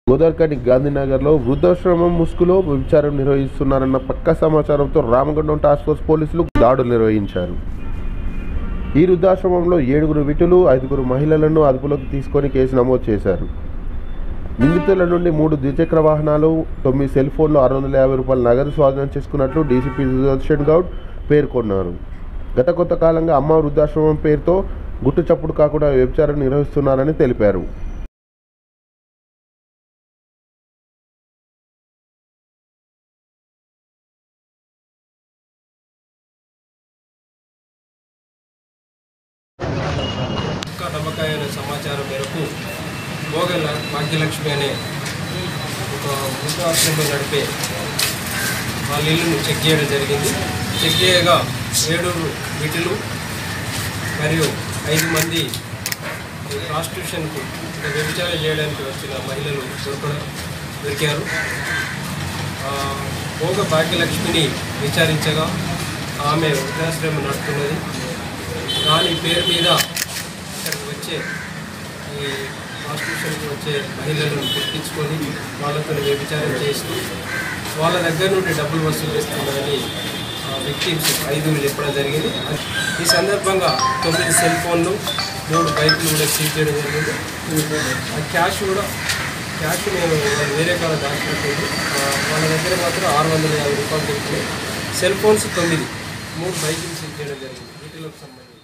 గోదావరికని గాంధీనగర్లో వృద్ధాశ్రమం ముసుగులో విచారణ నిర్వహిస్తున్నారన్న పక్కా సమాచారంతో రామగుండం టాస్క్ ఫోర్స్ పోలీసులు దాడులు నిర్వహించారు ఈ వృద్ధాశ్రమంలో ఏడుగురు విటులు ఐదుగురు మహిళలను అదుపులోకి తీసుకొని కేసు నమోదు చేశారు నిందితుల నుండి మూడు ద్విచక్ర వాహనాలు తొమ్మిది సెల్ ఫోన్లు ఆరు వందల యాభై రూపాయల నగదు స్వాధీనం చేసుకున్నట్లు డీసీపీ సుదర్శన్ గౌడ్ పేర్కొన్నారు గత కొంతకాలంగా అమ్మ వృద్ధాశ్రమం పేరుతో గుట్టు చప్పుడు కాకుండా వ్యభిచారం నిర్వహిస్తున్నారని తెలిపారు ఒక్క నమ్మకమైన సమాచారం మేరకు మోగల భాగ్యలక్ష్మి అనే ఒక వృద్ధాశ్రమం నడిపే వాళ్ళ ఇల్లును చెక్ చేయడం జరిగింది చెక్ చేయగా ఏడు వీటిలు మరియు ఐదు మంది ప్రాస్టిట్యూషన్కు అంటే వ్యభిచారం చేయడానికి వచ్చిన మహిళలు దొరకడం దొరికారు ఆ, భోగ భాగ్యలక్ష్మిని విచారించగా ఆమె వృద్ధాశ్రమం నడుపుతున్నది దాని పేరు మీద ఇక్కడికి వచ్చే ఈ ప్రాస్టిట్యూషన్కి వచ్చే మహిళలను తెప్పించుకొని వాళ్ళతో వ్యభిచారం చేస్తూ వాళ్ళ దగ్గర నుండి డబ్బులు వసూలు చేస్తున్నారని విక్టిమ్స్ ఐదుగురు చెప్పడం జరిగింది ఈ సందర్భంగా తొమ్మిది సెల్ ఫోన్లు మూడు బైకులు కూడా సీజ్ చేయడం జరిగింది ఆ క్యాష్ కూడా క్యాష్ మేము వేరే కాడ దాచిపెట్టింది వాళ్ళ దగ్గర మాత్రం ఆరు వందల యాభై రూపాయలు దొరికినాయి సెల్ ఫోన్స్ తొమ్మిది మూడు బైకులు సీజ్ చేయడం జరిగింది వీటిలోకి సంబంధించి